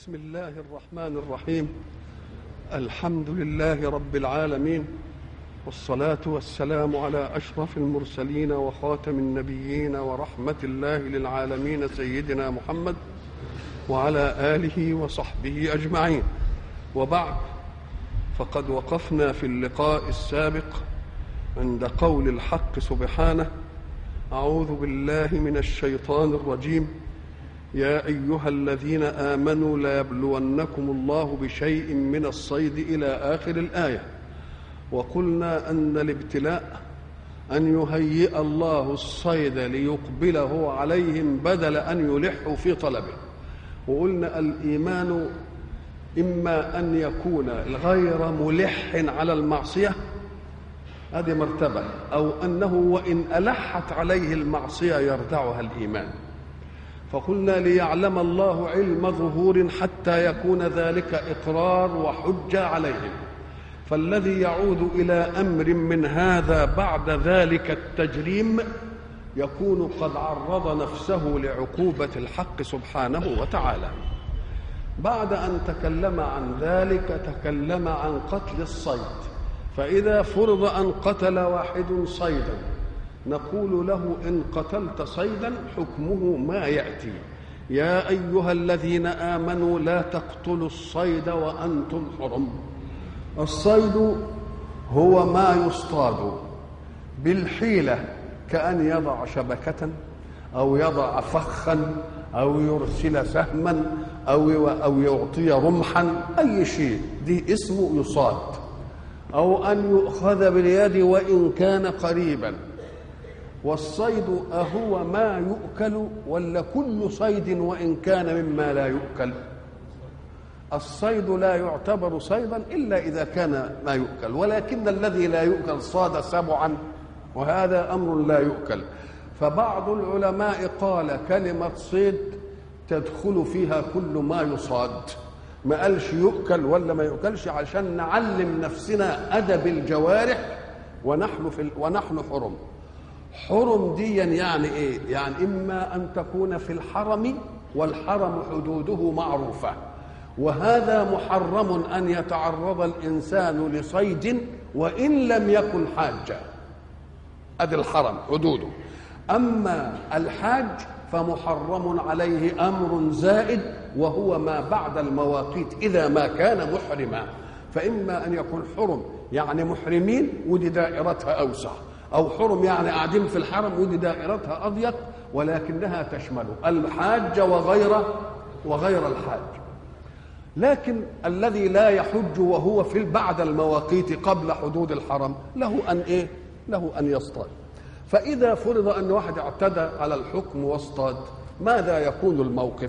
بسم الله الرحمن الرحيم الحمد لله رب العالمين والصلاة والسلام على أشرف المرسلين وخاتم النبيين ورحمة الله للعالمين سيدنا محمد وعلى آله وصحبه أجمعين وبعد فقد وقفنا في اللقاء السابق عند قول الحق سبحانه أعوذ بالله من الشيطان الرجيم يا ايها الذين امنوا ليبلونكم الله بشيء من الصيد الى اخر الايه وقلنا ان الابتلاء ان يهيئ الله الصيد ليقبله عليهم بدل ان يلحوا في طلبه وقلنا الايمان اما ان يكون غير ملح على المعصيه هذه مرتبه او انه وان الحت عليه المعصيه يردعها الايمان فقلنا ليعلم الله علم ظهور حتى يكون ذلك اقرار وحجه عليهم فالذي يعود الى امر من هذا بعد ذلك التجريم يكون قد عرض نفسه لعقوبه الحق سبحانه وتعالى بعد ان تكلم عن ذلك تكلم عن قتل الصيد فاذا فرض ان قتل واحد صيدا نقول له ان قتلت صيدا حكمه ما ياتي يا ايها الذين امنوا لا تقتلوا الصيد وانتم حرم الصيد هو ما يصطاد بالحيله كان يضع شبكه او يضع فخا او يرسل سهما او او يعطي رمحا اي شيء دي اسمه يصاد او ان يؤخذ باليد وان كان قريبا والصيد أهو ما يؤكل ولا كل صيد وإن كان مما لا يؤكل الصيد لا يعتبر صيدا إلا إذا كان ما يؤكل ولكن الذي لا يؤكل صاد سبعا وهذا أمر لا يؤكل فبعض العلماء قال كلمة صيد تدخل فيها كل ما يصاد ما قالش يؤكل ولا ما يؤكلش عشان نعلم نفسنا أدب الجوارح ونحن في ونحن حرم حرم ديا يعني ايه يعني اما ان تكون في الحرم والحرم حدوده معروفه وهذا محرم ان يتعرض الانسان لصيد وان لم يكن حاجا ادي الحرم حدوده اما الحاج فمحرم عليه امر زائد وهو ما بعد المواقيت اذا ما كان محرما فاما ان يكون حرم يعني محرمين ودي دائرتها اوسع أو حرم يعني قاعدين في الحرم ودي دائرتها أضيق ولكنها تشمل الحاج وغير وغير الحاج لكن الذي لا يحج وهو في بعد المواقيت قبل حدود الحرم له أن إيه؟ له أن يصطاد فإذا فرض أن واحد اعتدى على الحكم واصطاد ماذا يكون الموقف؟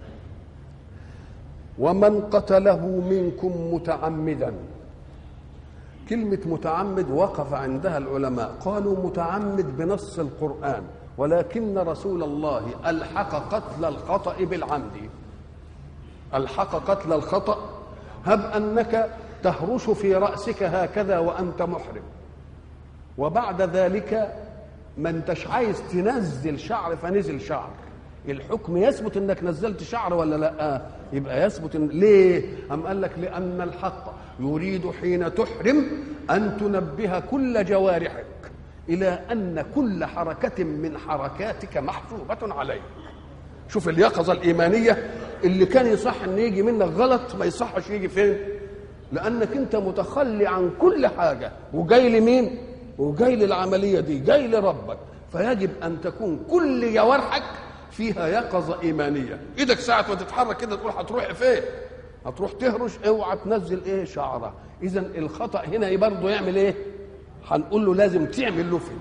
ومن قتله منكم متعمدا كلمة متعمد وقف عندها العلماء قالوا متعمد بنص القرآن ولكن رسول الله ألحق قتل الخطأ بالعمد ألحق قتل الخطأ هب أنك تهرش في رأسك هكذا وأنت محرم وبعد ذلك ما انتش عايز تنزل شعر فنزل شعر الحكم يثبت انك نزلت شعر ولا لا يبقى يثبت إن ليه ام قال لك لان الحق يريد حين تحرم ان تنبه كل جوارحك الى ان كل حركه من حركاتك محسوبه عليك شوف اليقظه الايمانيه اللي كان يصح ان يجي منك غلط ما يصحش يجي فين لانك انت متخلي عن كل حاجه وجاي لمين وجاي للعمليه دي جاي لربك فيجب ان تكون كل جوارحك فيها يقظة إيمانية إيدك ساعة ما تتحرك كده تقول هتروح فين هتروح تهرش اوعى تنزل ايه شعره اذا الخطا هنا برضه يعمل ايه هنقول له لازم تعمل له فين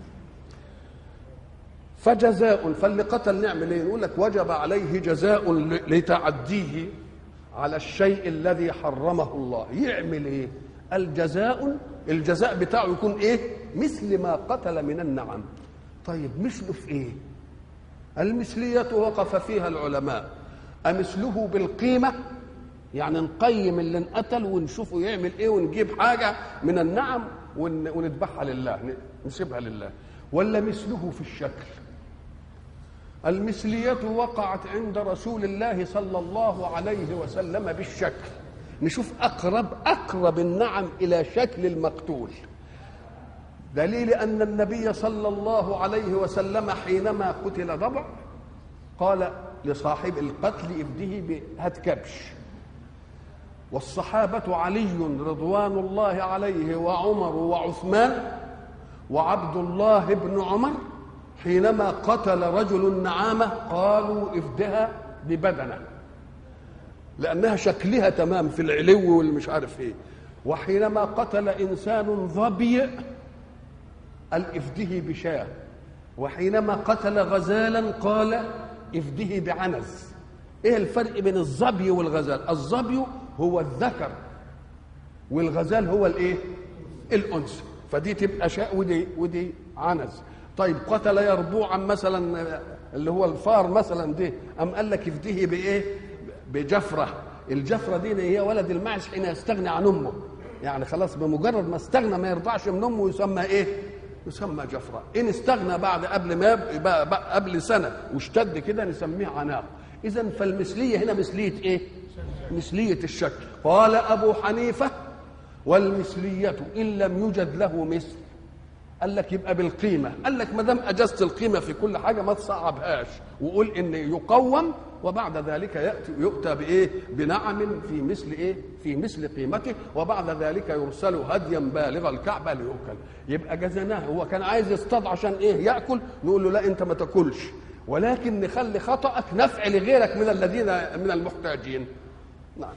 فجزاء فاللي قتل نعمل ايه نقول لك وجب عليه جزاء لتعديه على الشيء الذي حرمه الله يعمل ايه الجزاء الجزاء بتاعه يكون ايه مثل ما قتل من النعم طيب مثله في ايه المثلية وقف فيها العلماء أمثله بالقيمة يعني نقيم اللي انقتل ونشوفه يعمل ايه ونجيب حاجة من النعم ونذبحها لله نسيبها لله ولا مثله في الشكل المثلية وقعت عند رسول الله صلى الله عليه وسلم بالشكل نشوف أقرب أقرب النعم إلى شكل المقتول دليل أن النبي صلى الله عليه وسلم حينما قتل ضبع قال لصاحب القتل ابده هات كبش والصحابة علي رضوان الله عليه وعمر وعثمان وعبد الله بن عمر حينما قتل رجل النعامة قالوا افدها ببدنه لأنها شكلها تمام في العلو والمش عارف ايه وحينما قتل إنسان ظبي قال افده بشاه وحينما قتل غزالا قال افده بعنز ايه الفرق بين الظبي والغزال الظبي هو الذكر والغزال هو الايه الانثى فدي تبقى شاء ودي ودي عنز طيب قتل يربوعا مثلا اللي هو الفار مثلا دي ام قال لك افديه بايه بجفره الجفره دي هي ولد المعز حين يستغني عن امه يعني خلاص بمجرد ما استغنى ما يرضعش من امه يسمى ايه يسمى جفره ان استغنى بعد قبل ما يبقى قبل سنه واشتد كده نسميه عناق اذا فالمثليه هنا مثليه ايه مثليه الشكل قال ابو حنيفه والمثليه ان لم يوجد له مثل قال لك يبقى بالقيمه قال لك ما دام اجزت القيمه في كل حاجه ما تصعبهاش وقول ان يقوم وبعد ذلك ياتي يؤتى بايه بنعم في مثل ايه في مثل قيمته وبعد ذلك يرسل هديا بالغ الكعبه ليؤكل يبقى جزناه هو كان عايز يصطاد عشان ايه ياكل نقول له لا انت ما تاكلش ولكن نخلي خطأك نفع لغيرك من الذين من المحتاجين نعم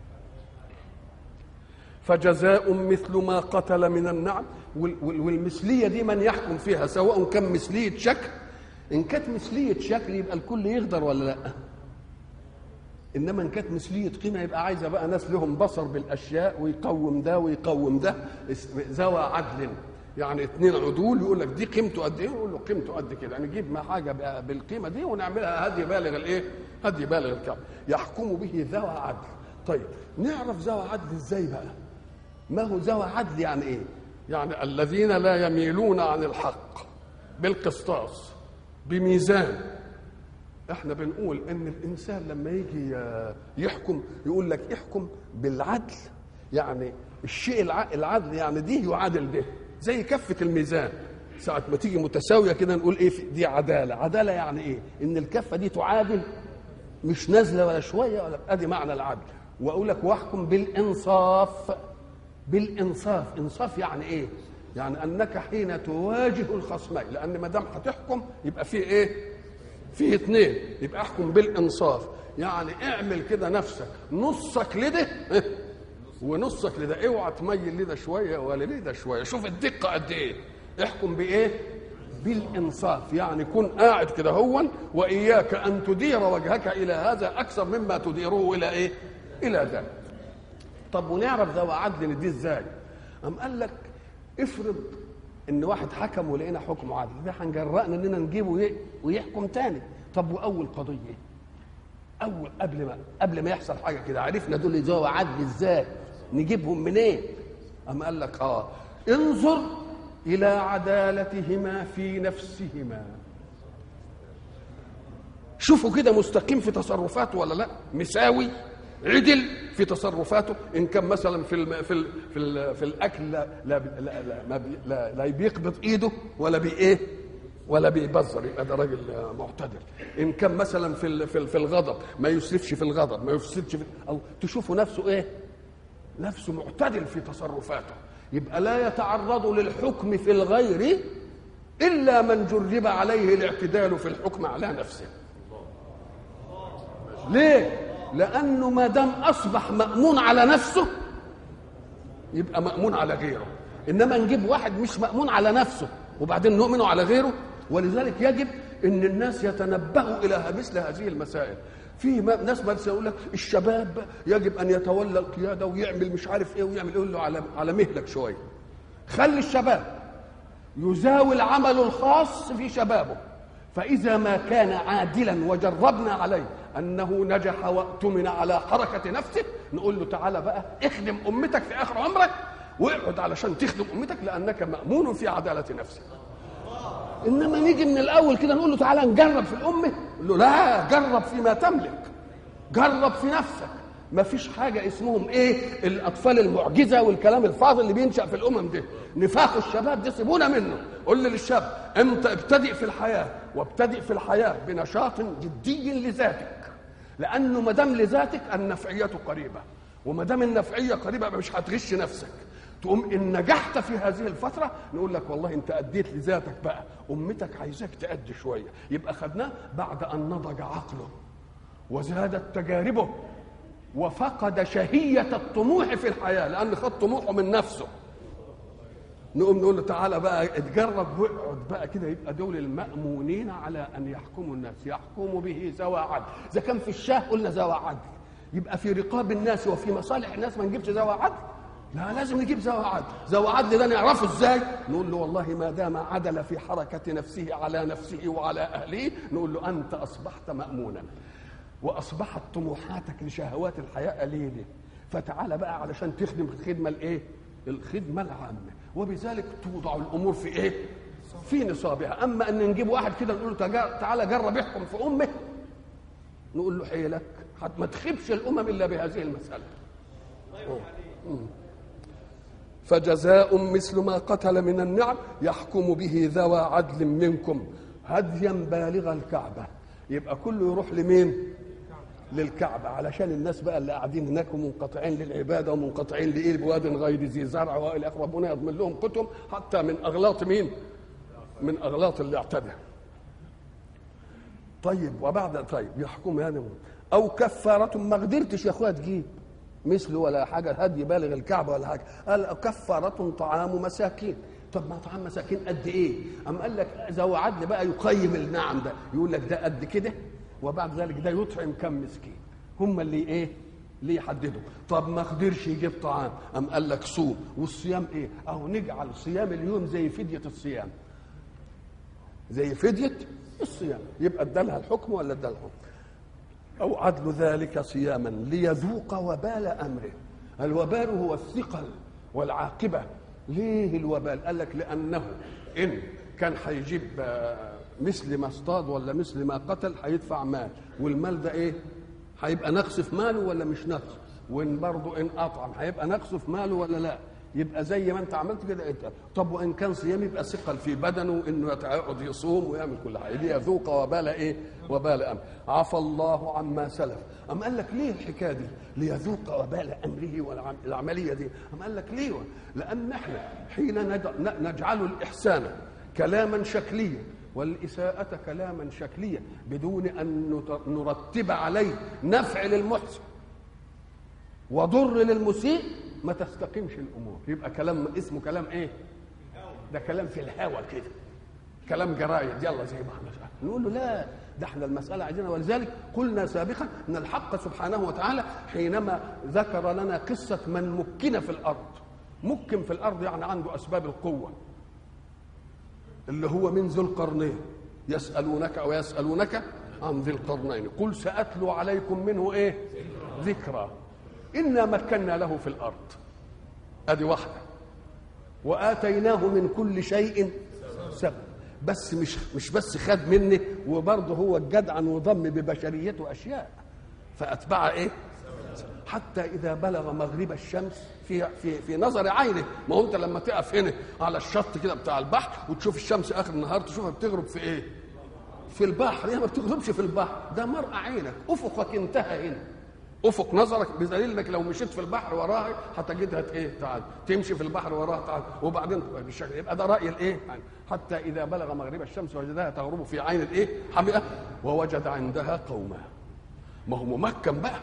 فجزاء مثل ما قتل من النعم والمثليه دي من يحكم فيها سواء كان مثليه شكل ان كانت مثليه شكل يبقى الكل يقدر ولا لا انما ان كانت مثليه قيمه يبقى عايزه بقى ناس لهم بصر بالاشياء ويقوم ده ويقوم ده ذوى عدل يعني اثنين عدول يقول لك دي قيمته قد ايه يقول له قيمته قد كده يعني نجيب ما حاجه بالقيمه دي ونعملها هدي بالغ الايه هدي بالغ الكعب يحكم به ذوى عدل طيب نعرف ذوى عدل ازاي بقى ما هو ذوى عدل يعني ايه يعني الذين لا يميلون عن الحق بالقسطاس بميزان احنا بنقول ان الانسان لما يجي يحكم يقول لك احكم بالعدل يعني الشيء العدل يعني دي يعادل ده زي كفه الميزان ساعة ما تيجي متساوية كده نقول ايه دي عدالة، عدالة يعني ايه؟ إن الكفة دي تعادل مش نازلة ولا شوية ولا ادي معنى العدل، وأقول لك واحكم بالإنصاف بالإنصاف، إنصاف يعني ايه؟ يعني أنك حين تواجه الخصمين، لأن ما دام هتحكم يبقى فيه ايه؟ فيه اثنين، يبقى احكم بالإنصاف، يعني اعمل كده نفسك نصك لده ونصك لده اوعى تميل لده شويه ولا لده شويه شوف الدقه قد ايه احكم بايه بالانصاف يعني كن قاعد كده هو واياك ان تدير وجهك الى هذا اكثر مما تديره الى ايه الى ذاك طب ونعرف ذوى عدل دي ازاي ام قال لك افرض ان واحد حكم ولقينا حكم عدل ده هنجرأنا اننا نجيبه ويحكم تاني طب واول قضيه اول قبل ما قبل ما يحصل حاجه كده عرفنا دول ذوى عدل ازاي نجيبهم منين إيه؟ أم قال لك آه انظر إلى عدالتهما في نفسهما شوفوا كده مستقيم في تصرفاته ولا لا مساوي عدل في تصرفاته ان كان مثلا في الم... في ال... في, ال... في الاكل لا لا لا, لا, ما بي... لا, لا بيقبض ايده ولا بي ايه ولا بيبذر يبقى ده راجل معتدل ان كان مثلا في ال... في, في الغضب ما يسرفش في الغضب ما يفسدش في او تشوفوا نفسه ايه نفسه معتدل في تصرفاته يبقى لا يتعرض للحكم في الغير الا من جرب عليه الاعتدال في الحكم على نفسه ليه لانه ما دام اصبح مامون على نفسه يبقى مامون على غيره انما نجيب واحد مش مامون على نفسه وبعدين نؤمنه على غيره ولذلك يجب ان الناس يتنبهوا الى مثل هذه المسائل في ناس بس يقول لك الشباب يجب ان يتولى القياده ويعمل مش عارف ايه ويعمل يقول له على على مهلك شويه خلي الشباب يزاول عمله الخاص في شبابه فاذا ما كان عادلا وجربنا عليه انه نجح واؤتمن على حركه نفسه نقول له تعالى بقى اخدم امتك في اخر عمرك واقعد علشان تخدم امتك لانك مامون في عداله نفسك انما نيجي من الاول كده نقول له تعالى نجرب في الامه نقول له لا جرب فيما تملك جرب في نفسك ما فيش حاجة اسمهم ايه الأطفال المعجزة والكلام الفاضل اللي بينشأ في الأمم دي نفاق الشباب دي سيبونا منه قول للشاب انت ابتدئ في الحياة وابتدئ في الحياة بنشاط جدي لذاتك لأنه ما دام لذاتك النفعية قريبة وما دام النفعية قريبة مش هتغش نفسك تقوم ان نجحت في هذه الفتره نقول لك والله انت اديت لذاتك بقى امتك عايزاك تادي شويه يبقى خدناه بعد ان نضج عقله وزادت تجاربه وفقد شهية الطموح في الحياة لأن خد طموحه من نفسه نقوم نقول له تعالى بقى اتجرب واقعد بقى كده يبقى دول المأمونين على أن يحكموا الناس يحكموا به ذوى عدل إذا كان في الشاه قلنا ذوى عدل يبقى في رقاب الناس وفي مصالح الناس ما نجيبش ذوى عدل لا لازم نجيب ذوى عدل ذوى عدل ده نعرفه ازاي نقول له والله ما دام عدل في حركة نفسه على نفسه وعلى أهله نقول له أنت أصبحت مأمونا واصبحت طموحاتك لشهوات الحياه قليله فتعال بقى علشان تخدم الخدمه الايه الخدمه العامه وبذلك توضع الامور في ايه في نصابها اما ان نجيب واحد كده نقول له تعالى جرب احكم في امه نقول له حيلك ما تخيبش الامم الا بهذه المساله فجزاء مثل ما قتل من النعم يحكم به ذوى عدل منكم هديا بالغ الكعبه يبقى كله يروح لمين للكعبة علشان الناس بقى اللي قاعدين هناك ومنقطعين للعبادة ومنقطعين لإيه بواد غير ذي زرع وإلى آخره ربنا يضمن لهم كتب حتى من أغلاط مين؟ من أغلاط اللي اعتدى طيب وبعد طيب يحكم يعني أو كفارة ما قدرتش يا أخويا تجيب مثل ولا حاجة هدي بالغ الكعبة ولا حاجة قال كفارة طعام مساكين طب ما طعام مساكين قد ايه؟ أم قال لك ذو عدل بقى يقيم النعم ده يقول لك ده قد كده وبعد ذلك ده يطعم كم مسكين هم اللي ايه اللي يحددوا طب ما قدرش يجيب طعام ام قال لك صوم والصيام ايه اهو نجعل صيام اليوم زي فديه الصيام زي فديه الصيام يبقى ادالها الحكم ولا ادالها الحكم او عدل ذلك صياما ليذوق وبال امره الوبال هو الثقل والعاقبه ليه الوبال قال لك لانه ان كان هيجيب مثل ما اصطاد ولا مثل ما قتل هيدفع مال والمال ده ايه هيبقى نقص في ماله ولا مش نقص وان برضه ان اطعم هيبقى نقص في ماله ولا لا يبقى زي ما انت عملت كده انت طب وان كان صيام يبقى ثقل في بدنه انه يقعد يصوم ويعمل كل حاجه ليذوق وبال ايه وبال امر عفى الله عما سلف أم قال لك ليه الحكايه دي ليذوق وبال امره والعمليه دي أم قال لك ليه لان احنا حين نجعل الاحسان كلاما شكليا والإساءة كلاما شكليا بدون أن نرتب عليه نفع للمحسن وضر للمسيء ما تستقيمش الأمور يبقى كلام اسمه كلام إيه؟ ده كلام في الهوى كده كلام جرايد يلا زي ما احنا نقول له لا ده احنا المسألة عايزينها ولذلك قلنا سابقا أن الحق سبحانه وتعالى حينما ذكر لنا قصة من مكن في الأرض مكن في الأرض يعني عنده أسباب القوة اللي هو من ذو القرنين يسألونك أو يسألونك عن ذي القرنين قل سأتلو عليكم منه إيه ذكرى إنا مكنا له في الأرض أدي واحدة وآتيناه من كل شيء سبب بس مش مش بس خد مني وبرضه هو الجدع وضم ببشريته أشياء فأتبع إيه حتى إذا بلغ مغرب الشمس في في في نظر عينه ما هو أنت لما تقف هنا على الشط كده بتاع البحر وتشوف الشمس آخر النهار تشوفها بتغرب في إيه؟ في البحر هي ما بتغربش في البحر ده مرأى عينك أفقك انتهى هنا افق نظرك بدليل انك لو مشيت في البحر وراها هتجدها ايه تعال تمشي في البحر وراها تعال وبعدين بالشكل يبقى ده راي الايه يعني حتى اذا بلغ مغرب الشمس وجدها تغرب في عين الايه حمئه ووجد عندها قوما ما هو ممكن بقى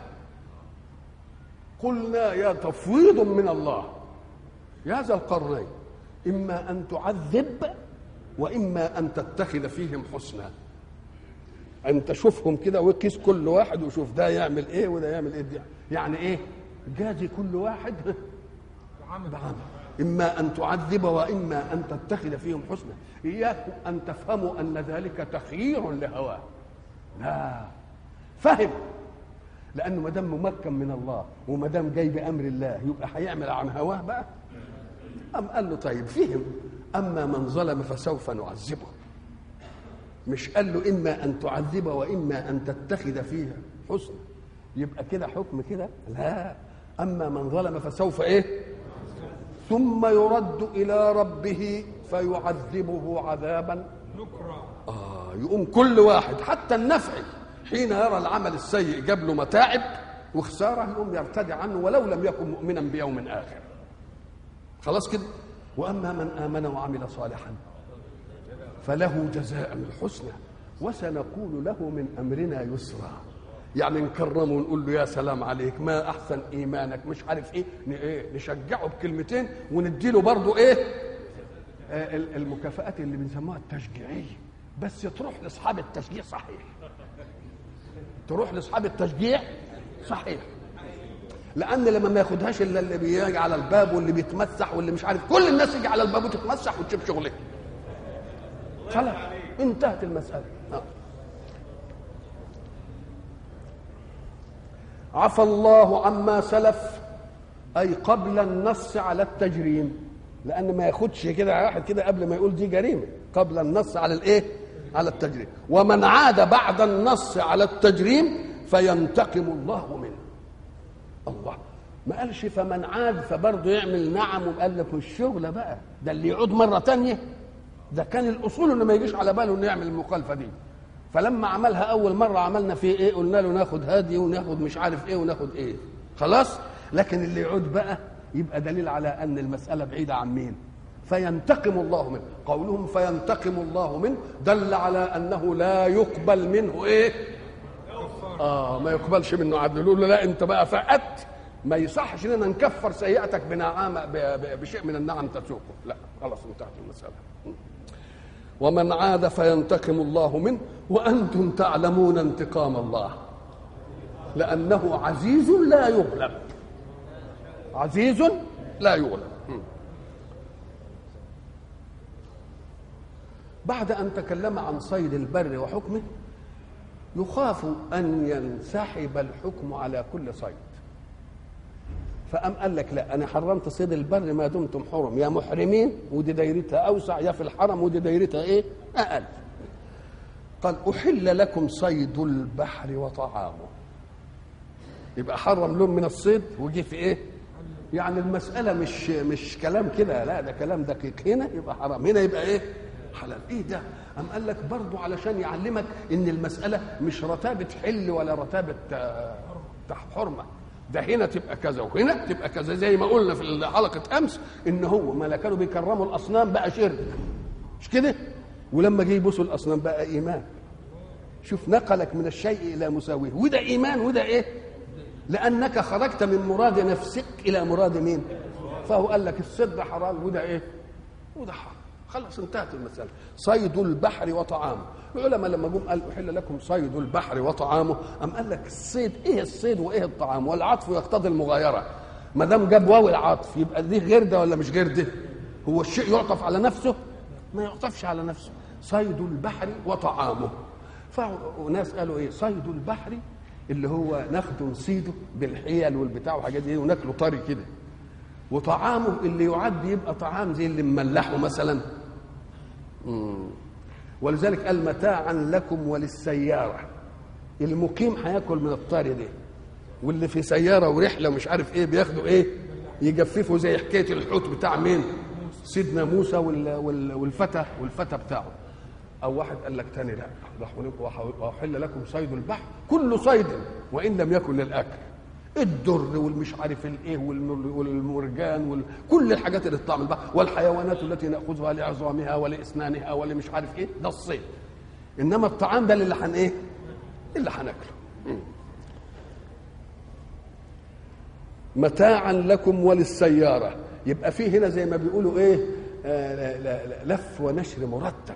قلنا يا تفويض من الله يا ذا القرنين اما ان تعذب واما ان تتخذ فيهم حسنا ان تشوفهم كده وقيس كل واحد وشوف ده يعمل ايه وده يعمل ايه دي. يعني ايه جازي كل واحد بعمل اما ان تعذب واما ان تتخذ فيهم حسنا اياكم ان تفهموا ان ذلك تخيير لهواه لا فهم لانه ما دام ممكن من الله وما دام جاي بامر الله يبقى هيعمل عن هواه بقى ام قال له طيب فهم اما من ظلم فسوف نعذبه مش قال له اما ان تعذب واما ان تتخذ فيها حسن يبقى كده حكم كده لا اما من ظلم فسوف ايه ثم يرد الى ربه فيعذبه عذابا نكرا آه يقوم كل واحد حتى النفعي حين يرى العمل السيء جاب له متاعب وخساره يقوم يرتدع عنه ولو لم يكن مؤمنا بيوم اخر خلاص كده واما من امن وعمل صالحا فله جزاء الحسنى وسنقول له من امرنا يسرا يعني نكرمه ونقول له يا سلام عليك ما احسن ايمانك مش عارف ايه ن- ايه نشجعه بكلمتين ونديله برضه ايه آه، ال- المكافآت اللي بنسموها التشجيعيه بس تروح لاصحاب التشجيع صحيح تروح لاصحاب التشجيع صحيح لان لما ما ياخدهاش الا اللي بيجي على الباب واللي بيتمسح واللي مش عارف كل الناس يجي على الباب وتتمسح وتشوف شغلها خلاص انتهت المساله آه. عفى الله عما سلف اي قبل النص على التجريم لان ما ياخدش كده واحد كده قبل ما يقول دي جريمه قبل النص على الايه على التجريم ومن عاد بعد النص على التجريم فينتقم الله منه الله ما قالش فمن عاد فبرضه يعمل نعم وقال لك الشغل بقى ده اللي يعود مره تانية ده كان الاصول انه ما يجيش على باله انه يعمل المخالفه دي فلما عملها اول مره عملنا فيه ايه قلنا له ناخد هادي وناخد مش عارف ايه وناخد ايه خلاص لكن اللي يعود بقى يبقى دليل على ان المساله بعيده عن مين فينتقم الله منه قولهم فينتقم الله منه دل على انه لا يقبل منه ايه اه ما يقبلش منه عدل يقول له لا انت بقى فقدت ما يصحش اننا نكفر سيئتك بنعامه ب- ب- بشيء من النعم تسوقه لا خلاص انتهت المساله ومن عاد فينتقم الله منه وانتم تعلمون انتقام الله لانه عزيز لا يغلب عزيز لا يغلب م. بعد ان تكلم عن صيد البر وحكمه يخاف ان ينسحب الحكم على كل صيد فقام قال لك لا انا حرمت صيد البر ما دمتم حرم يا محرمين ودي دايرتها اوسع يا في الحرم ودي دايرتها ايه اقل قال احل لكم صيد البحر وطعامه يبقى حرم لهم من الصيد وجي في ايه يعني المساله مش مش كلام كده لا ده كلام دقيق هنا يبقى حرام هنا يبقى ايه حلال ايه ده أم قال لك برضو علشان يعلمك ان المساله مش رتابه حل ولا رتابه آه، تح- حرمه ده هنا تبقى كذا وهنا تبقى كذا زي ما قلنا في حلقه امس ان هو ما لا كانوا بيكرموا الاصنام بقى شرك مش كده ولما جه يبوسوا الاصنام بقى ايمان شوف نقلك من الشيء الى مساويه وده ايمان وده ايه لانك خرجت من مراد نفسك الى مراد مين فهو قال لك الصيد حرام وده ايه وده حرام خلاص انتهت المساله صيد البحر وطعامه العلماء لما جم قال احل لكم صيد البحر وطعامه ام قال لك الصيد ايه الصيد وايه الطعام والعطف يقتضي المغايره ما دام جاب واو العطف يبقى دي غير ده ولا مش غير ده هو الشيء يعطف على نفسه ما يعطفش على نفسه صيد البحر وطعامه فناس قالوا ايه صيد البحر اللي هو ناخده نصيده بالحيل والبتاع وحاجات دي وناكله طري كده وطعامه اللي يعد يبقى طعام زي اللي مملحه مثلا مم. ولذلك قال متاعا لكم وللسيارة المقيم هياكل من الطري ده واللي في سيارة ورحلة ومش عارف ايه بياخدوا ايه يجففوا زي حكاية الحوت بتاع مين سيدنا موسى وال وال والفتى والفتى بتاعه او واحد قال لك تاني لا واحل لكم صيد البحر كل صيد وان لم يكن للاكل الدر والمش عارف الايه والمر- والمرجان وال... كل الحاجات اللي تطلع من البحر والحيوانات التي ناخذها لعظامها ولاسنانها ولمش عارف ايه ده الصيد انما الطعام ده اللي هن ايه اللي هناكله مم. متاعا لكم وللسياره يبقى فيه هنا زي ما بيقولوا ايه آه لا- لا- لا- لف ونشر مرتب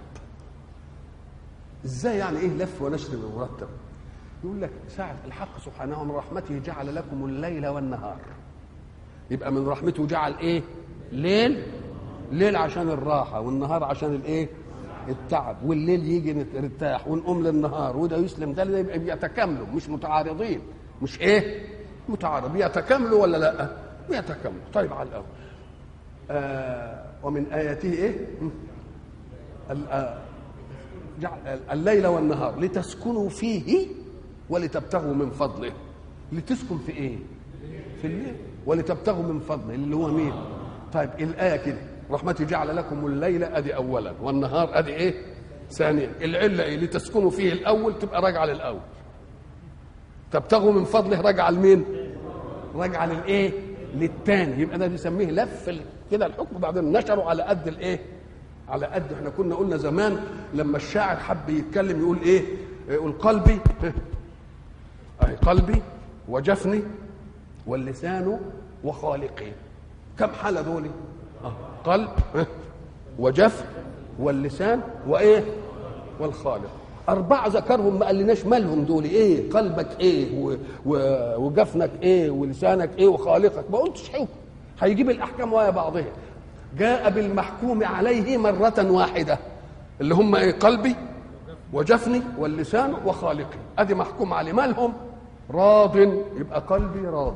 ازاي يعني ايه لف ونشر مرتب يقول لك ساعة الحق سبحانه من رحمته جعل لكم الليل والنهار يبقى من رحمته جعل ايه ليل ليل عشان الراحة والنهار عشان الايه التعب والليل يجي نرتاح ونقوم للنهار وده يسلم ده يبقى بيتكاملوا مش متعارضين مش ايه متعارض بيتكاملوا ولا لا بيتكاملوا طيب على الاول آه ومن اياته ايه ال- آه جعل الليل والنهار لتسكنوا فيه ولتبتغوا من فضله لتسكن في ايه في الليل ولتبتغوا من فضله اللي هو مين طيب الايه كده رحمتي جعل لكم الليل ادي اولا والنهار ادي ايه ثانيا العله ايه لتسكنوا فيه الاول تبقى راجعه للاول تبتغوا من فضله راجعه لمين راجعه للايه للتاني يبقى ده بيسميه لف ال- كده الحكم بعدين نشره على قد الايه على قد احنا كنا قلنا زمان لما الشاعر حب يتكلم يقول ايه يقول قلبي اي قلبي وجفني واللسان وخالقي كم حالة دول آه. قلب آه. وجفن واللسان وايه والخالق أربعة ذكرهم ما قالناش مالهم دول إيه قلبك إيه و... و... وجفنك إيه ولسانك إيه وخالقك ما قلتش حكم هيجيب الأحكام ويا بعضها جاء بالمحكوم عليه مرة واحدة اللي هم إيه قلبي وجفني واللسان وخالقي أدي محكوم عليه مالهم راض يبقى قلبي راض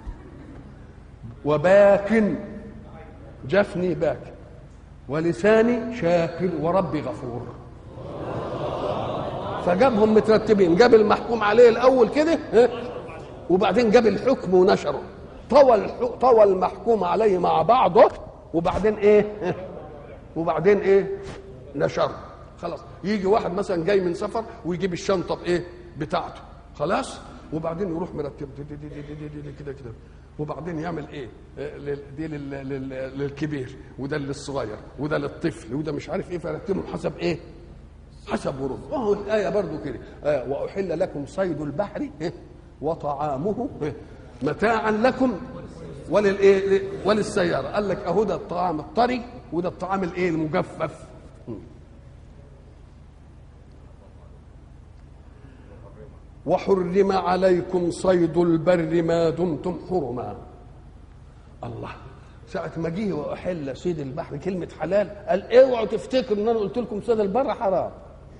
وباك جفني باك ولساني شاكر وربي غفور فجابهم مترتبين جاب المحكوم عليه الاول كده ها؟ وبعدين جاب الحكم ونشره طوى الح- طوى المحكوم عليه مع بعضه وبعدين ايه ها؟ وبعدين ايه نشره خلاص يجي واحد مثلا جاي من سفر ويجيب الشنطه بايه بتاعته خلاص وبعدين يروح مرتب دي- دي- دي- دي- دي- دي- دي- كده كده وبعدين يعمل ايه آه، لل- دي لل- لل- للكبير وده للصغير وده للطفل وده مش عارف ايه فيرتبهم حسب ايه حسب ورود وهو الآية برضو كده آه وأحل لكم صيد البحر إيه؟ وطعامه إيه؟ متاعا لكم وللإيه وللسيارة قال لك أهو ده الطعام الطري وده الطعام الإيه المجفف م. وحرم عليكم صيد البر ما دمتم حرما الله ساعة ما جه وأحل صيد البحر كلمة حلال قال اوعوا تفتكروا ان انا قلت لكم صيد البر حرام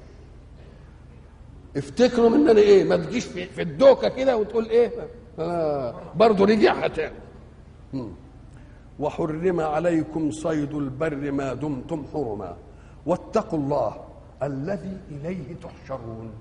افتكروا ان انا ايه ما تجيش في, في الدوكه كده وتقول ايه آه برضه رجعها تاني مم. وحرم عليكم صيد البر ما دمتم حرما واتقوا الله الذي اليه تحشرون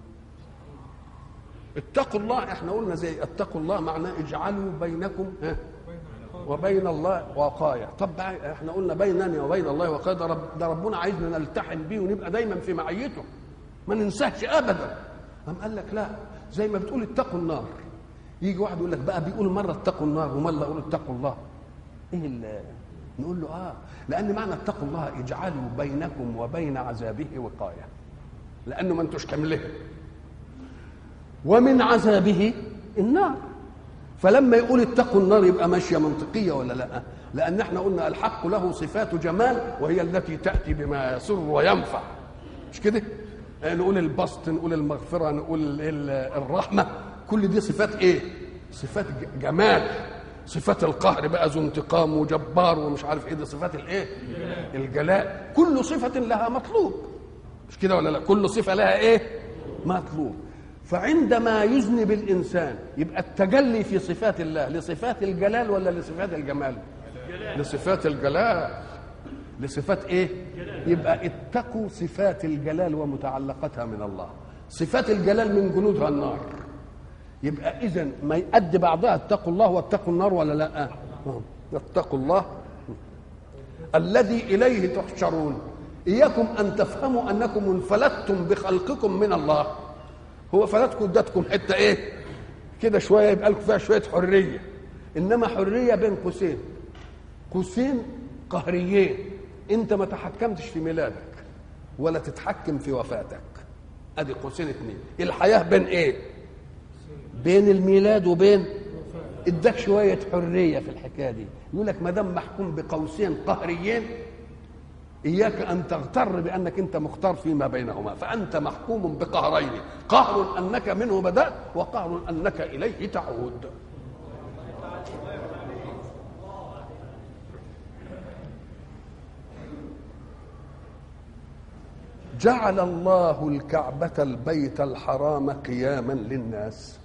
اتقوا الله احنا قلنا زي اتقوا الله معناه اجعلوا بينكم ها وبين الله وقاية طب بقى احنا قلنا بيننا وبين الله وقاية ده, رب ده ربنا عايزنا نلتحم بيه ونبقى دايما في معيته ما ننساهش ابدا قام قال لك لا زي ما بتقول اتقوا النار يجي واحد يقول لك بقى بيقول مره اتقوا النار ومره يقول اتقوا الله ايه اللي نقول له اه لان معنى اتقوا الله اجعلوا بينكم وبين عذابه وقايه لانه ما انتوش كاملين ومن عذابه النار فلما يقول اتقوا النار يبقى ماشيه منطقيه ولا لا لان احنا قلنا الحق له صفات جمال وهي التي تاتي بما يسر وينفع مش كده نقول البسط نقول المغفره نقول ال- الرحمه كل دي صفات ايه صفات ج- جمال صفات القهر بقى ذو انتقام وجبار ومش عارف ايه دي صفات الايه الجلاء كل صفه لها مطلوب مش كده ولا لا كل صفه لها ايه مطلوب فعندما يذنب الانسان يبقى التجلي في صفات الله لصفات الجلال ولا لصفات الجمال لصفات الجلال لصفات ايه يبقى اتقوا صفات الجلال ومتعلقتها من الله صفات الجلال من جنودها النار يبقى اذا ما يؤدي بعضها اتقوا الله واتقوا النار ولا لا آه. اتقوا الله الذي اليه تحشرون اياكم ان تفهموا انكم انفلتم بخلقكم من الله هو فلتكم ادتكم حته ايه كده شويه يبقى لكم فيها شويه حريه انما حريه بين قوسين قوسين قهريين انت ما تحكمتش في ميلادك ولا تتحكم في وفاتك ادي قوسين اتنين الحياه بين ايه بين الميلاد وبين اداك شويه حريه في الحكايه دي يقول لك ما دام محكوم بقوسين قهريين اياك ان تغتر بانك انت مختار فيما بينهما فانت محكوم بقهرين قهر انك منه بدات وقهر انك اليه تعود جعل الله الكعبة البيت الحرام قياما للناس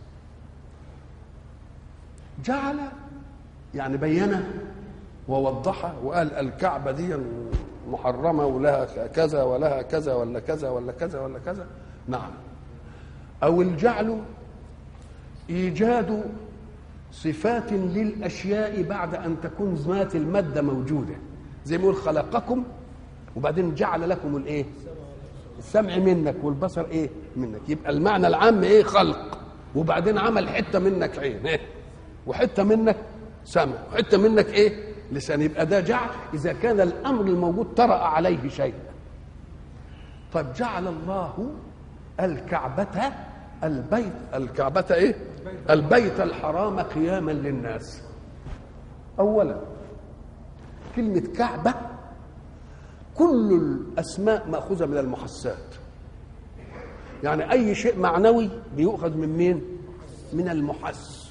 جعل يعني بين ووضح وقال الكعبة دي محرمة ولها كذا ولها كذا ولا كذا ولا كذا ولا كذا نعم أو الجعل إيجاد صفات للأشياء بعد أن تكون ذات المادة موجودة زي ما يقول خلقكم وبعدين جعل لكم الإيه السمع منك والبصر إيه منك يبقى المعنى العام إيه خلق وبعدين عمل حتة منك عين إيه وحتة منك سمع وحتة منك إيه لسان يبقى ده جعل إذا كان الأمر الموجود طرأ عليه شيء طيب جعل الله الكعبة البيت الكعبة ايه؟ البيت الحرام قياما للناس. أولا كلمة كعبة كل الأسماء مأخوذة من المحسات. يعني أي شيء معنوي بيؤخذ من مين؟ من المحس.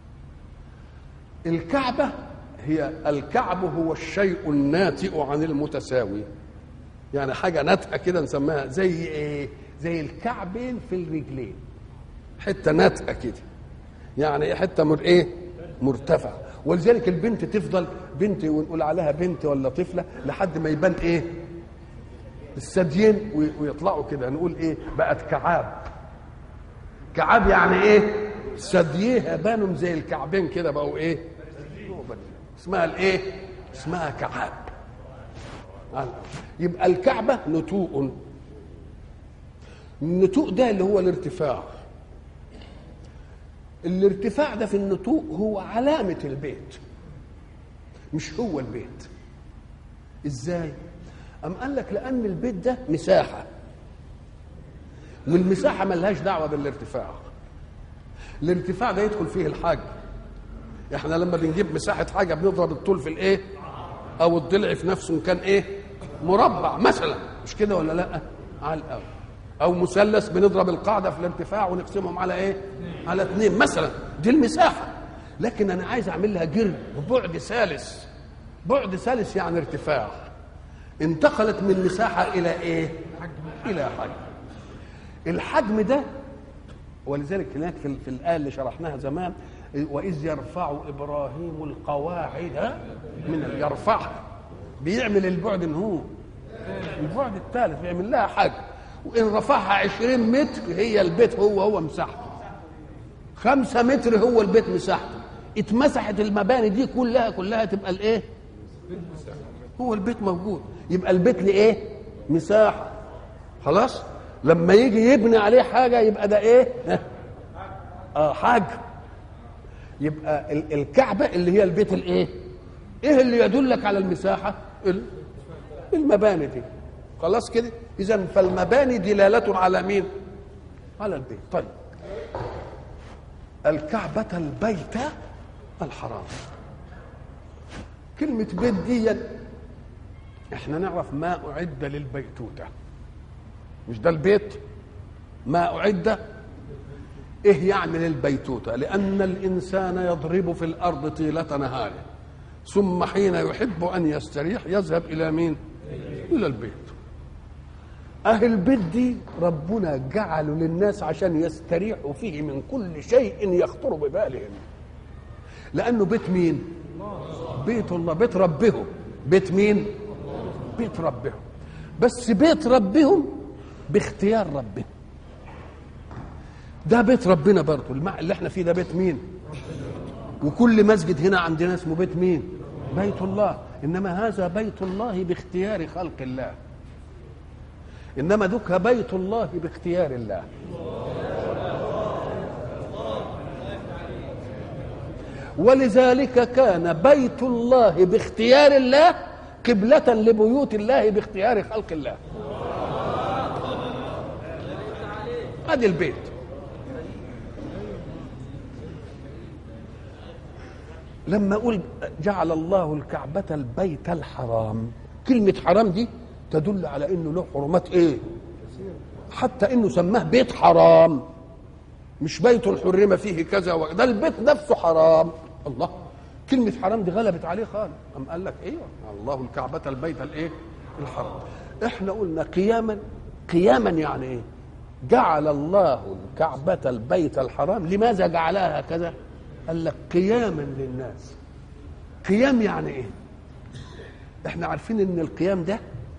الكعبة هي الكعب هو الشيء الناتئ عن المتساوي. يعني حاجة ناتئة كده نسميها زي ايه؟ زي الكعبين في الرجلين. حته ناتئه كده يعني حته مر ايه مرتفعه ولذلك البنت تفضل بنت ونقول عليها بنت ولا طفله لحد ما يبان ايه الثديين ويطلعوا كده نقول ايه بقت كعاب كعاب يعني ايه ثدييها بانوا زي الكعبين كده بقوا ايه اسمها الايه اسمها كعاب يبقى الكعبه نتوء النتوء ده اللي هو الارتفاع الارتفاع ده في النتوء هو علامة البيت مش هو البيت ازاي أم قال لك لأن البيت ده مساحة والمساحة ملهاش دعوة بالارتفاع الارتفاع ده يدخل فيه الحج احنا لما بنجيب مساحة حاجة بنضرب الطول في الايه او الضلع في نفسه كان ايه مربع مثلا مش كده ولا لا على الاول او مثلث بنضرب القاعده في الارتفاع ونقسمهم على ايه على اثنين مثلا دي المساحه لكن انا عايز اعمل لها جرد ببعد ثالث بعد ثالث يعني ارتفاع انتقلت من مساحه الى ايه الى حجم الحجم ده ولذلك هناك في, في الايه اللي شرحناها زمان واذ يرفع ابراهيم القواعد من يرفعها بيعمل البعد ان هو البعد الثالث بيعمل لها حجم وإن رفعها عشرين متر هي البيت هو هو مساحته خمسة متر هو البيت مساحته اتمسحت المباني دي كلها كلها تبقى الايه هو البيت موجود يبقى البيت لايه مساحة خلاص لما يجي يبني عليه حاجة يبقى ده ايه اه حاجة يبقى الكعبة اللي هي البيت الايه ايه اللي يدلك على المساحة المباني دي خلاص كده اذا فالمباني دلاله على مين على البيت طيب الكعبة البيت الحرام كلمة بيت دي احنا نعرف ما أعد للبيتوتة مش ده البيت ما أعد إيه يعني للبيتوتة لأن الإنسان يضرب في الأرض طيلة نهاره ثم حين يحب أن يستريح يذهب إلى مين إلى البيت أهل البيت دي ربنا جعله للناس عشان يستريحوا فيه من كل شيء يخطر ببالهم لأنه بيت مين بيت الله بيت ربهم بيت مين بيت ربهم بس بيت ربهم باختيار ربهم ده بيت ربنا برضه اللي احنا فيه ده بيت مين وكل مسجد هنا عندنا اسمه بيت مين بيت الله انما هذا بيت الله باختيار خلق الله انما ذك بيت الله باختيار الله ولذلك كان بيت الله باختيار الله قبلة لبيوت الله باختيار خلق الله ادي البيت لما اقول جعل الله الكعبة البيت الحرام كلمة حرام دي تدل على انه له حرمات ايه حتى انه سماه بيت حرام مش بيت حرم فيه كذا و... ده البيت نفسه حرام الله كلمة حرام دي غلبت عليه خالص أم قال لك ايوه الله الكعبة البيت الايه الحرام احنا قلنا قياما قياما يعني ايه جعل الله الكعبة البيت الحرام لماذا جعلها هكذا قال لك قياما للناس قيام يعني ايه احنا عارفين ان القيام ده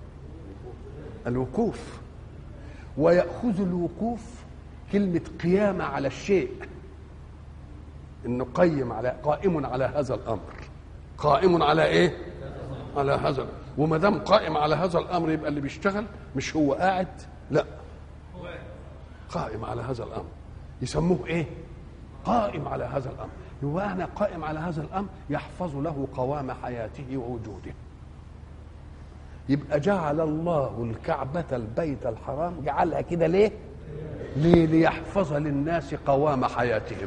الوقوف ويأخذ الوقوف كلمة قيامة على الشيء انه قيم على قائم على هذا الامر قائم على ايه على هذا وما دام قائم على هذا الامر يبقى اللي بيشتغل مش هو قاعد لا قائم على هذا الامر يسموه ايه قائم على هذا الامر يبقى انا قائم على هذا الامر يحفظ له قوام حياته ووجوده يبقى جعل الله الكعبة البيت الحرام جعلها كده ليه؟ ليه؟ ليحفظ للناس قوام حياتهم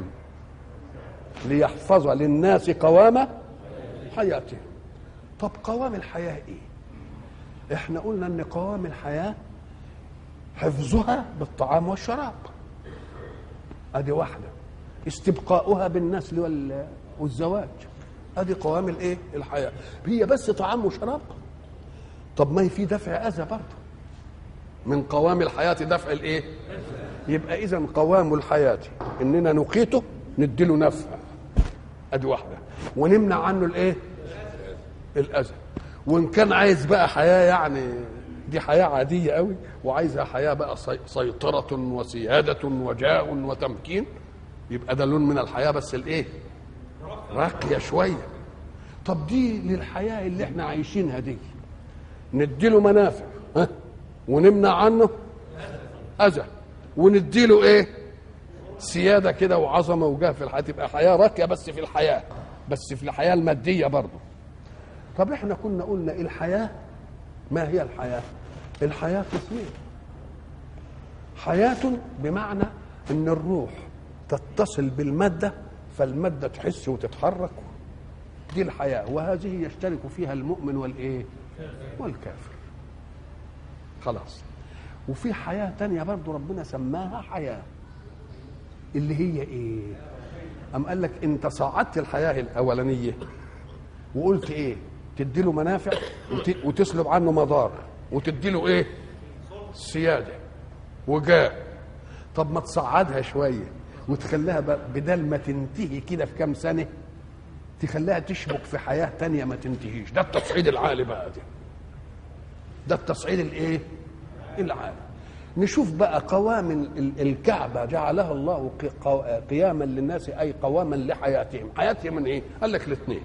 ليحفظ للناس قوام حياتهم طب قوام الحياة ايه؟ احنا قلنا ان قوام الحياة حفظها بالطعام والشراب ادي واحدة استبقاؤها بالنسل وال- والزواج ادي قوام الايه؟ الحياة هي بس طعام وشراب طب ما هي في دفع اذى برضه من قوام الحياه دفع الايه يبقى اذا قوام الحياه اننا نقيته نديله نفع ادي واحده ونمنع عنه الايه الاذى وان كان عايز بقى حياه يعني دي حياه عاديه قوي وعايزها حياه بقى سي- سيطره وسياده وجاء وتمكين يبقى ده لون من الحياه بس الايه راقيه شويه طب دي للحياه اللي احنا عايشينها دي نديله منافع ها ونمنع عنه اذى ونديله ايه سياده كده وعظمه وجاه في الحياه تبقى حياه راقيه بس في الحياه بس في الحياه الماديه برضه طب احنا كنا قلنا إيه الحياه ما هي الحياه الحياه قسمين حياه بمعنى ان الروح تتصل بالماده فالماده تحس وتتحرك دي الحياه وهذه يشترك فيها المؤمن والايه والكافر خلاص وفي حياة تانية برضو ربنا سماها حياة اللي هي ايه أم قال لك انت صعدت الحياة الأولانية وقلت ايه تديله منافع وت- وتسلب عنه مضار وتديله ايه سيادة وجاء طب ما تصعدها شوية وتخليها ب- بدل ما تنتهي كده في كام سنة تخليها تشبك في حياة تانية ما تنتهيش ده التصعيد العالي بقى ده ده التصعيد الايه العالي نشوف بقى قوام ال- الكعبة جعلها الله ق- قو- قياما للناس أي قواما لحياتهم حياتهم من إيه قال لك الاثنين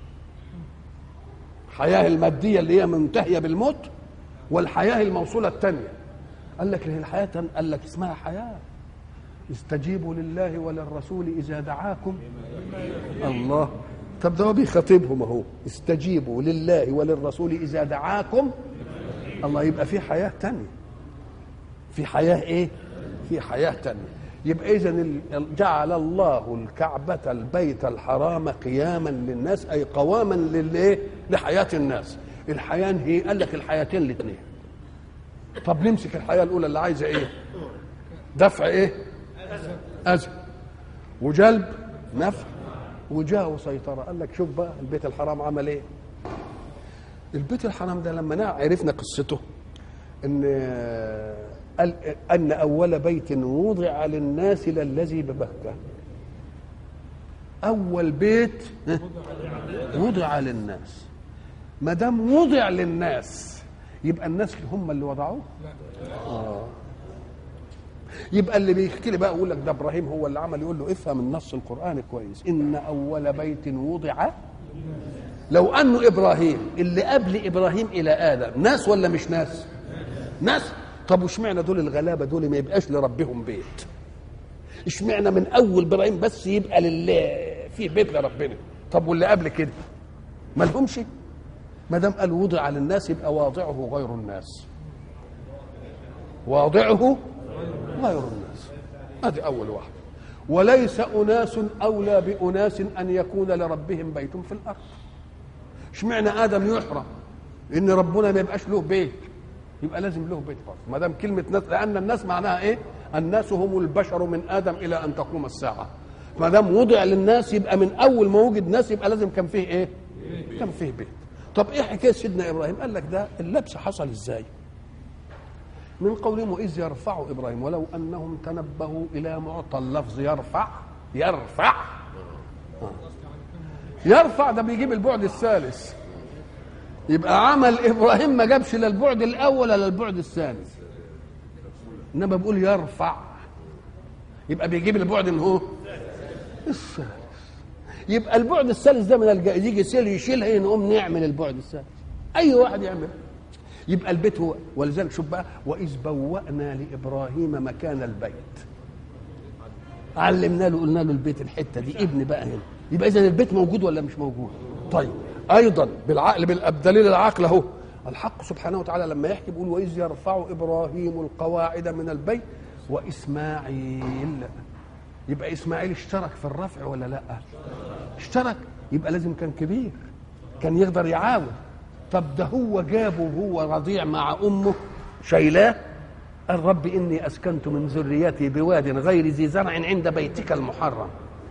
الحياة المادية اللي هي منتهية بالموت والحياة الموصولة الثانية قال لك الحياة التانية- قال لك اسمها حياة استجيبوا لله وللرسول إذا دعاكم الله طب ده هو بيخاطبهم اهو استجيبوا لله وللرسول اذا دعاكم الله يبقى في حياه تانية في حياه ايه في حياه تانية يبقى اذا جعل الله الكعبه البيت الحرام قياما للناس اي قواما للايه لحياه الناس الحياه هي قال لك الحياتين الاثنين طب نمسك الحياه الاولى اللي عايزه ايه دفع ايه اذى وجلب نفع وجاه وسيطرة قال لك شوف بقى البيت الحرام عمل ايه البيت الحرام ده لما نا- عرفنا قصته ان قال ان اول بيت وضع للناس للذي ببكه اول بيت ها، وضع للناس ما دام وضع للناس يبقى الناس هم اللي وضعوه يبقى اللي بيحكي لي بقى يقول لك ده ابراهيم هو اللي عمل يقول له افهم النص القراني كويس ان اول بيت وضع لو انه ابراهيم اللي قبل ابراهيم الى ادم ناس ولا مش ناس ناس طب واشمعنى دول الغلابه دول ما يبقاش لربهم بيت اشمعنى من اول ابراهيم بس يبقى لله في بيت لربنا طب واللي قبل كده ما لهمش ما دام قال وضع للناس يبقى واضعه غير الناس واضعه غير الناس هذه أول واحدة وليس أناس أولى بأناس أن يكون لربهم بيت في الأرض اشمعنى آدم يحرم إن ربنا ما يبقاش له بيت يبقى لازم له بيت برضه ما دام كلمة ناس لأن الناس معناها إيه؟ الناس هم البشر من آدم إلى أن تقوم الساعة ما دام وضع للناس يبقى من أول ما وجد ناس يبقى لازم كان فيه إيه؟ كان فيه بيت طب إيه حكاية سيدنا إبراهيم؟ قال لك ده اللبس حصل إزاي؟ من قولهم إذ يرفع إبراهيم ولو أنهم تنبهوا إلى معطى اللفظ يرفع يرفع آه. يرفع ده بيجيب البعد الثالث يبقى عمل ابراهيم ما جابش لا البعد الاول ولا البعد الثاني انما بيقول يرفع يبقى بيجيب البعد اللي هو الثالث يبقى البعد الثالث ده من الجائز يجي سيل يشيلها نقوم نعمل البعد الثالث اي واحد يعمل يبقى البيت هو ولذلك شوف بقى واذ بوأنا لابراهيم مكان البيت علمنا له قلنا له البيت الحته دي ابن بقى هنا يبقى اذا البيت موجود ولا مش موجود طيب ايضا بالعقل بالدليل العقل اهو الحق سبحانه وتعالى لما يحكي بيقول واذ يرفع ابراهيم القواعد من البيت واسماعيل يبقى اسماعيل اشترك في الرفع ولا لا اشترك يبقى لازم كان كبير كان يقدر يعاون طب ده هو جابه وهو رضيع مع امه شايلاه قال رب اني اسكنت من ذريتي بواد غير ذي زرع عند بيتك المحرم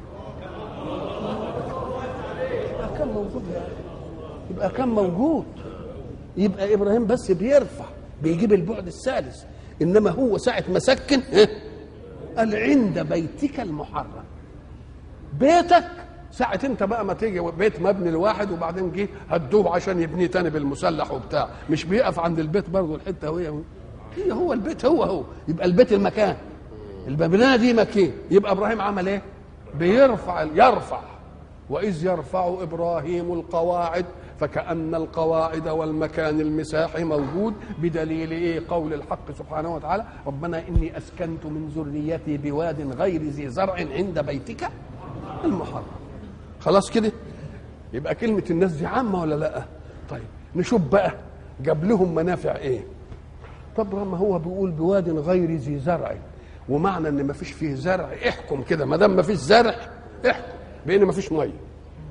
يبقى كان موجود يبقى كان موجود يبقى ابراهيم بس بيرفع بيجيب البعد الثالث انما هو ساعه ما سكن قال عند بيتك المحرم بيتك ساعة انت بقى ما تيجي بيت مبني لواحد وبعدين جه هدوه عشان يبنيه تاني بالمسلح وبتاع مش بيقف عند البيت برضه الحته وهي هي هو البيت هو هو يبقى البيت المكان المبنى دي مكان يبقى ابراهيم عمل ايه؟ بيرفع يرفع واذ يرفع ابراهيم القواعد فكأن القواعد والمكان المساحي موجود بدليل ايه قول الحق سبحانه وتعالى ربنا اني اسكنت من ذريتي بواد غير ذي زرع عند بيتك المحرم خلاص كده يبقى كلمة الناس دي عامة ولا لا طيب نشوف بقى جاب لهم منافع ايه طب ما هو بيقول بواد غير ذي زرع ومعنى ان ما فيش فيه زرع احكم كده ما دام ما فيش زرع احكم بان ما فيش ميه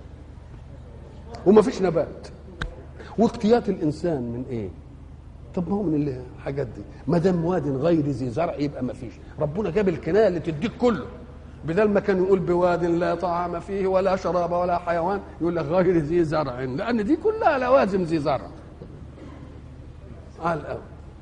وما فيش نبات واقتيات الانسان من ايه طب ما هو من الحاجات دي ما دام واد غير ذي زرع يبقى ما فيش ربنا جاب الكنايه اللي تديك كله بدل ما كان يقول بواد لا طعام فيه ولا شراب ولا حيوان يقول لك غير ذي زرع لان دي كلها لوازم ذي زرع على الاول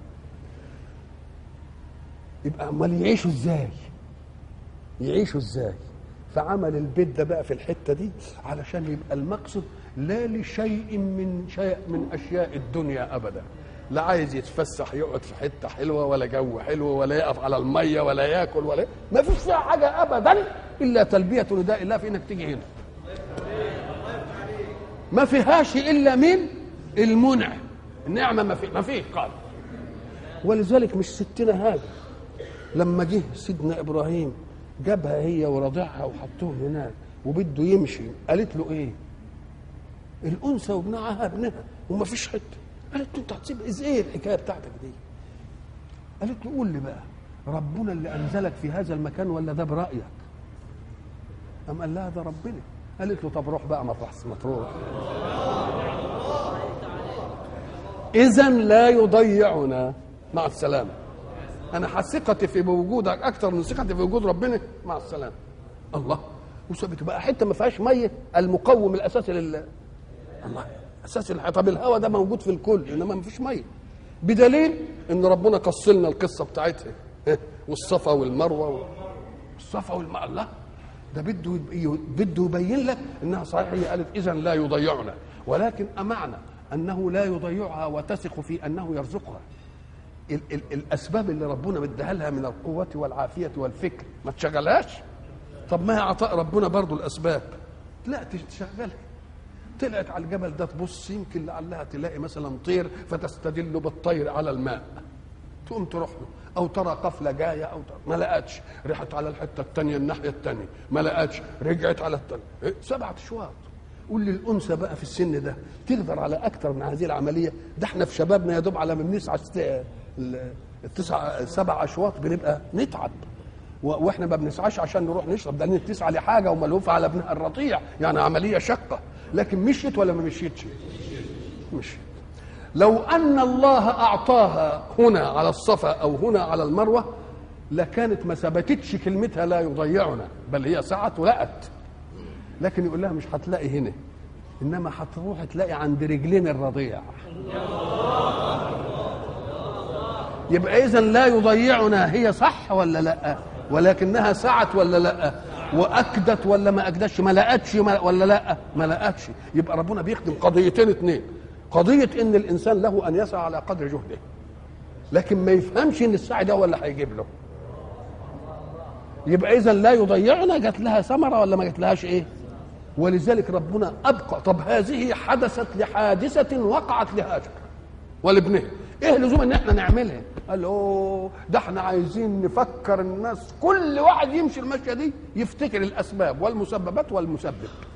يبقى امال يعيشوا ازاي يعيشوا ازاي فعمل البيت ده بقى في الحته دي علشان يبقى المقصد لا لشيء من شيء من اشياء الدنيا ابدا لا عايز يتفسح يقعد في حته حلوه ولا جو حلو ولا يقف على الميه ولا ياكل ولا ما فيش فيها حاجه ابدا الا تلبيه نداء الله في انك تيجي هنا ما فيهاش الا من المنع النعمه ما في ما فيه قال ولذلك مش ستنا هذا لما جه سيدنا ابراهيم جابها هي ورضعها وحطهم هناك وبده يمشي قالت له ايه الانثى وابنعها ابنها وما فيش حته قالت له انت هتسيب ايه الحكايه بتاعتك دي قالت له قول لي بقى ربنا اللي انزلك في هذا المكان ولا ده برايك قام قال لها ده ربنا قالت له طب روح بقى مطرح ما تروح اذا لا يضيعنا مع السلامه انا ثقتي في وجودك اكثر من ثقتي في وجود ربنا مع السلامه الله وثبت بقى حته ما فيهاش ميه المقوم الاساسي لل الله اساس الحياه طب الهواء ده موجود في الكل انما ما فيش ميه بدليل ان ربنا قص لنا القصه بتاعتها والصفا والمروه والصفا والماء الله ده بده بده يبين لك انها صحيح هي قالت اذا لا يضيعنا ولكن امعنى انه لا يضيعها وتثق في انه يرزقها ال ال الاسباب اللي ربنا مديها لها من القوه والعافيه والفكر ما تشغلهاش طب ما هي عطاء ربنا برضو الاسباب لا تشغلها طلعت على الجبل ده تبص يمكن لعلها تلاقي مثلا طير فتستدل بالطير على الماء تقوم تروح له او ترى قفله جايه او ترى ما لقتش رحت على الحته الثانيه الناحيه الثانيه ما لقتش رجعت على الثانيه إيه؟ سبعه اشواط قول لي الانثى بقى في السن ده تقدر على اكثر من هذه العمليه ده احنا في شبابنا يا دوب على ما بنسعى التسع سبع اشواط بنبقى نتعب واحنا ما بنسعاش عشان نروح نشرب ده تسعى لحاجه وملهوفه على ابنها الرضيع يعني عمليه شقه لكن مشيت ولا ما مشيتش مشيت لو ان الله اعطاها هنا على الصفا او هنا على المروه لكانت ما ثبتتش كلمتها لا يضيعنا بل هي سعت ولقت لكن يقول لها مش هتلاقي هنا انما هتروح تلاقي عند رجلين الرضيع يبقى اذا لا يضيعنا هي صح ولا لا ولكنها سعت ولا لا واكدت ولا ما اكدتش ما لقتش ولا لا ما لقتش يبقى ربنا بيخدم قضيتين اثنين قضيه ان الانسان له ان يسعى على قدر جهده لكن ما يفهمش ان السعي ده ولا هيجيب له يبقى اذا لا يضيعنا جات لها ثمره ولا ما جات لهاش ايه ولذلك ربنا ابقى طب هذه حدثت لحادثه وقعت لهاجر ولابنه ايه لزوم ان احنا نعملها قال اوه ده احنا عايزين نفكر الناس كل واحد يمشي المشيه دي يفتكر الاسباب والمسببات والمسبب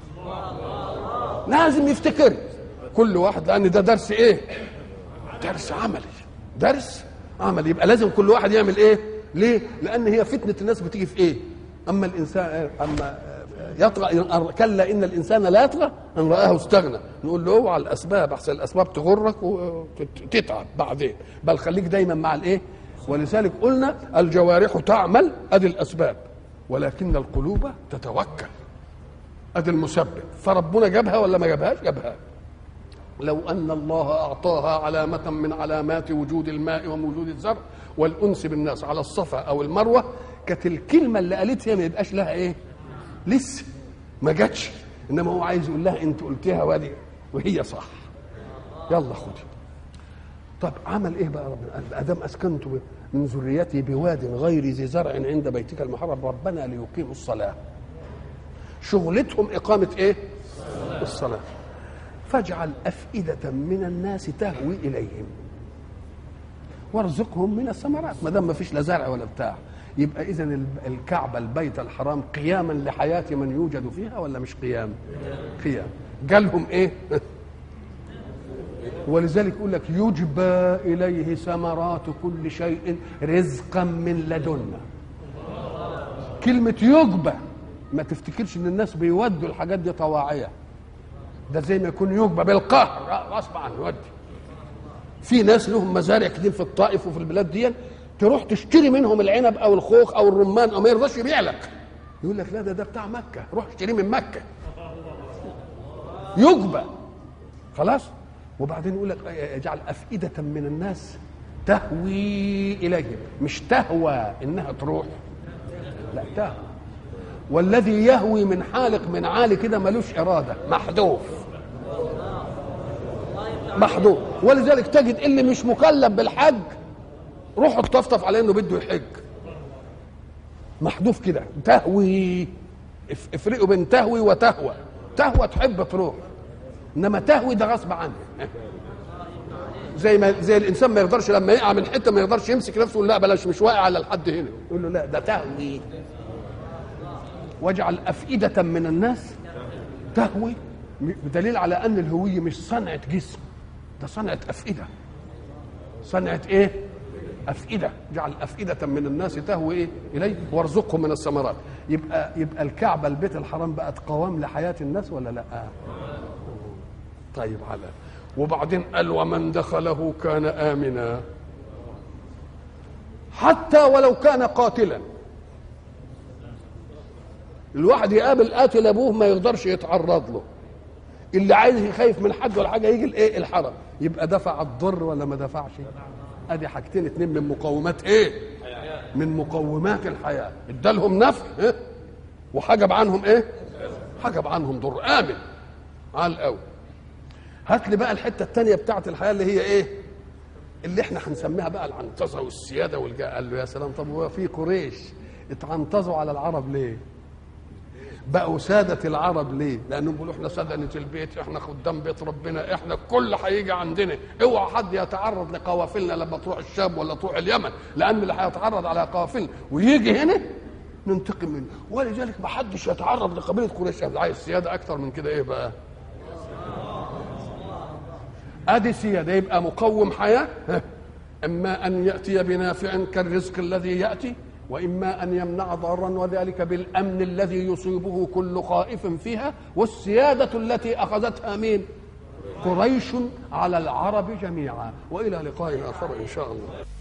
لازم يفتكر كل واحد لان ده درس ايه درس عملي درس عملي يبقى لازم كل واحد يعمل ايه ليه لان هي فتنه الناس بتيجي في ايه اما الانسان اما يطغى كلا ان الانسان لا يطغى ان راه استغنى نقول له اوعى الاسباب احسن الاسباب تغرك وتتعب بعدين بل خليك دايما مع الايه ولذلك قلنا الجوارح تعمل ادي الاسباب ولكن القلوب تتوكل ادي المسبب فربنا جابها ولا ما جابهاش جابها لو ان الله اعطاها علامه من علامات وجود الماء ووجود الزرع والانس بالناس على الصفا او المروه كانت الكلمه اللي قالتها ما يبقاش لها ايه لسه ما جاتش انما هو عايز يقول لها انت قلتها وادي وهي صح يلا خدي طب عمل ايه بقى ربنا ادم اسكنت من ذريتي بواد غير ذي زرع عند بيتك المحرم ربنا ليقيموا الصلاه شغلتهم اقامه ايه الصلاه فاجعل افئده من الناس تهوي اليهم وارزقهم من الثمرات ما دام ما فيش لا زرع ولا بتاع يبقى اذا الكعبه البيت الحرام قياما لحياه من يوجد فيها ولا مش قيام قيام جالهم ايه ولذلك يقول لك يجبى اليه ثمرات كل شيء رزقا من لدنا كلمه يجبى ما تفتكرش ان الناس بيودوا الحاجات دي طواعيه ده زي ما يكون يجبى بالقهر غصب عنه يودي في ناس لهم مزارع كتير في الطائف وفي البلاد دي تروح تشتري منهم العنب او الخوخ او الرمان او ما يرضاش يبيع لك يقول لك لا ده ده بتاع مكه روح اشتريه من مكه يجبى خلاص وبعدين يقول لك اجعل افئده من الناس تهوي اليهم مش تهوى انها تروح لا تهوى والذي يهوي من حالق من عالي كده ملوش اراده محذوف محذوف ولذلك تجد اللي مش مكلف بالحج روحوا تطفطف عليه انه بده يحج محذوف كده تهوي افرقوا بين تهوي وتهوى تهوى تحب تروح انما تهوي ده غصب عنه زي ما زي الانسان ما يقدرش لما يقع من حته ما يقدرش يمسك نفسه يقول لا بلاش مش واقع على الحد هنا يقول له لا ده تهوي واجعل افئده من الناس تهوي بدليل على ان الهويه مش صنعه جسم ده صنعه افئده صنعه ايه أفئدة جعل أفئدة من الناس تهوي إيه؟ إليه وارزقهم من الثمرات يبقى يبقى الكعبة البيت الحرام بقت قوام لحياة الناس ولا لا؟ طيب على وبعدين قال ومن دخله كان آمنا حتى ولو كان قاتلا الواحد يقابل قاتل ابوه ما يقدرش يتعرض له اللي عايز يخايف من حد ولا حاجه يجي الايه الحرم يبقى دفع الضر ولا ما دفعش ادي حاجتين اتنين من مقومات ايه من مقومات الحياه ادالهم نفع إيه؟ وحجب عنهم ايه حجب عنهم ضر امن على القوي هات لي بقى الحته الثانيه بتاعه الحياه اللي هي ايه اللي احنا هنسميها بقى العنطزه والسياده والجاء قال له يا سلام طب هو في قريش اتعنطزوا على العرب ليه بقوا سادة العرب ليه؟ لأنهم بيقولوا احنا سدنة البيت، احنا خدام بيت ربنا، احنا الكل هيجي عندنا، اوعى حد يتعرض لقوافلنا لما تروح الشام ولا تروح اليمن، لأن اللي هيتعرض على قوافلنا ويجي هنا ننتقم منه، ولذلك ما حدش يتعرض لقبيلة قريش، عايز سيادة أكثر من كده إيه بقى؟ ادي سياده يبقى مقوم حياه اما ان ياتي بنافع كالرزق الذي ياتي واما ان يمنع ضرا وذلك بالامن الذي يصيبه كل خائف فيها والسياده التي اخذتها مين قريش على العرب جميعا والى لقاء اخر ان شاء الله